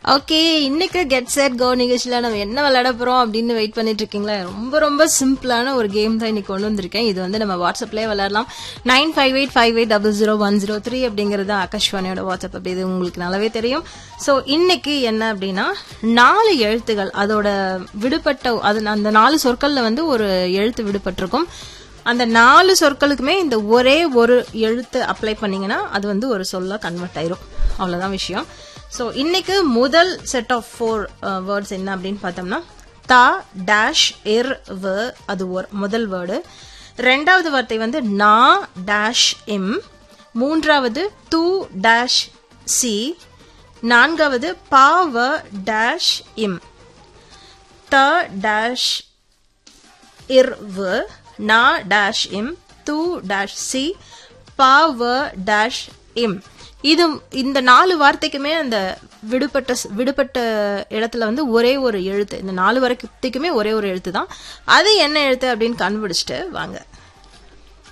okay இன்னைக்கு get set go நிகழ்ச்சியில நம்ம என்ன விளையாட போறோம் அப்படின்னு வெயிட் பண்ணிட்டு இருக்கீங்களா ரொம்ப ரொம்ப சிம்பிளான ஒரு கேம் தான் இன்னைக்கு கொண்டு வந்திருக்கேன் இது வந்து நம்ம வாட்ஸ்அப்லயே விளையாடலாம் nine five eight five eight double zero one zero three அப்படிங்கிறது ஆகாஷ்வாணியோட வாட்ஸ்அப் அப்படி இது உங்களுக்கு நல்லாவே தெரியும் ஸோ இன்னைக்கு என்ன அப்படின்னா நாலு எழுத்துகள் அதோட விடுபட்ட அது அந்த நாலு சொற்கள்ல வந்து ஒரு எழுத்து விடுபட்டிருக்கும் அந்த நாலு சொற்களுக்குமே இந்த ஒரே ஒரு எழுத்து அப்ளை பண்ணீங்கன்னா அது வந்து ஒரு சொல்ல கன்வெர்ட் ஆயிரும் அவ்வளவுதான் விஷயம் ஸோ இன்னைக்கு முதல் செட் ஆஃப் ஃபோர் வேர்ட்ஸ் என்ன அப்படின்னு பார்த்தோம்னா தா டேஷ் இர் வ அது ஒரு முதல் வேர்டு ரெண்டாவது வார்த்தை வந்து நா டேஷ் இம் மூன்றாவது து டேஷ் சி நான்காவது பாவ டேஷ் இம் த டேஷ் இர்வு நா டேஷ் இம் து டேஷ் சி பாவ டேஷ் இம் இது இந்த நாலு வார்த்தைக்குமே அந்த விடுபட்ட விடுபட்ட இடத்துல வந்து ஒரே ஒரு எழுத்து இந்த நாலு வார்த்தைக்குமே ஒரே ஒரு எழுத்து தான் அது என்ன எழுத்து அப்படின்னு கண்டுபிடிச்சிட்டு வாங்க